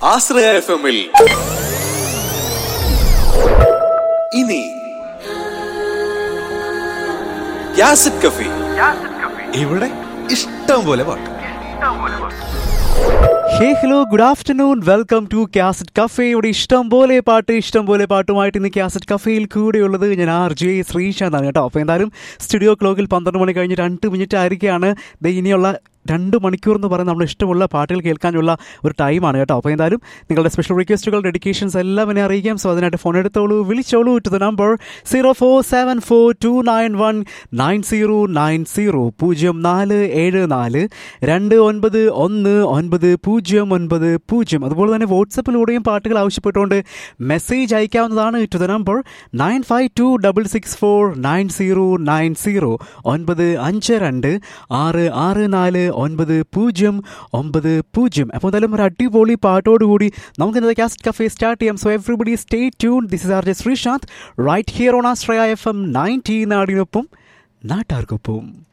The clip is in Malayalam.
ആശ്രയ എഫ് എമ്മിൽ ഇനി യാസിഡ് കഫി ഇവിടെ ഇഷ്ടം പോലെ പാട്ട് hey hello good afternoon welcome to cassette cafe ഇവിടെ ഇഷ്ടം പോലെ പാട്ട് ഇഷ്ടം പോലെ പാട്ടുമായിട്ട് ഇന്ന് ക്യാസറ്റ് കഫേയിൽ കൂടെയുള്ളത് ഞാൻ ആർ ജെ ശ്രീശാന്താണ് കേട്ടോ അപ്പോൾ എന്തായാലും സ്റ്റുഡിയോ ക്ലോക്കിൽ പന്ത്രണ്ട് മണി കഴിഞ്ഞ് രണ്ട് മിനിറ്റ് ആയിരിക്കുകയാണ് ദേ ഇനിയുള്ള രണ്ട് മണിക്കൂർ എന്ന് പറയുന്നത് നമ്മൾ ഇഷ്ടമുള്ള പാട്ടുകൾ കേൾക്കാനുള്ള ഒരു ടൈമാണ് കേട്ടോ അപ്പോൾ എന്തായാലും നിങ്ങളുടെ സ്പെഷ്യൽ റിക്വസ്റ്റുകൾ ഡെഡിക്കേഷൻസ് എല്ലാം എന്നെ അറിയിക്കാം സോ അതിനായിട്ട് ഫോൺ എടുത്തോളൂ വിളിച്ചോളൂ to the number zero four seven four two nine one nine zero nine zero പൂജ്യം നാല് ഏഴ് നാല് രണ്ട് ഒൻപത് ഒന്ന് ഒൻപത് പൂജ്യം ഒൻപത് പൂജ്യം അതുപോലെ തന്നെ വാട്സപ്പിലൂടെയും പാട്ടുകൾ ആവശ്യപ്പെട്ടുകൊണ്ട് മെസ്സേജ് അയക്കാവുന്നതാണ് to the number nine five two double six four nine zero nine zero ഒൻപത് അഞ്ച് രണ്ട് ആറ് ആറ് നാല് ഒൻപത് പൂജ്യം ഒമ്പത് പൂജ്യം അപ്പോൾ എന്തായാലും ഒരു അടിപൊളി പാട്ടോടുകൂടി നമുക്ക് ഇന്നത്തെ കാസ്റ്റ് കഫേ സ്റ്റാർട്ട് ചെയ്യാം so everybody stay tune this is R J Sreesanth right here on Astraya F M nineteen നാടിനൊപ്പം നാട്ടാർക്കൊപ്പം